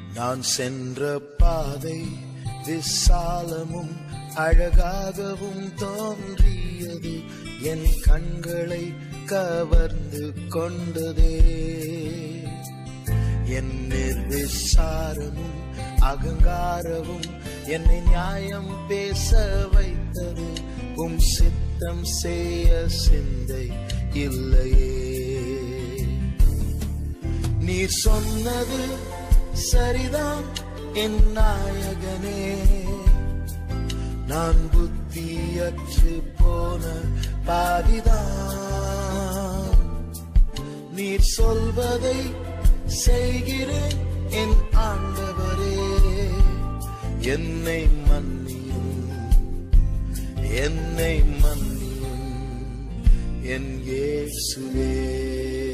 நான் சென்ற பாதை விசாலமும் அழகாகவும் தோன்றியது என் கண்களை கவர்ந்து கொண்டதே என் நிர்விசாரமும் அகங்காரமும் என்னை நியாயம் பேச வைத்தது உம் சித்தம் செய்ய சிந்தை இல்லையே நீர் சொன்னது சரிதான் என் நாயகனே நான் புத்தியற்று போன பாதிதான் நீர் சொல்வதை செய்கிறேன் என் ஆண்டவரே என்னை மன்னியும் என்னை மன்னியும் என் இயேசுவே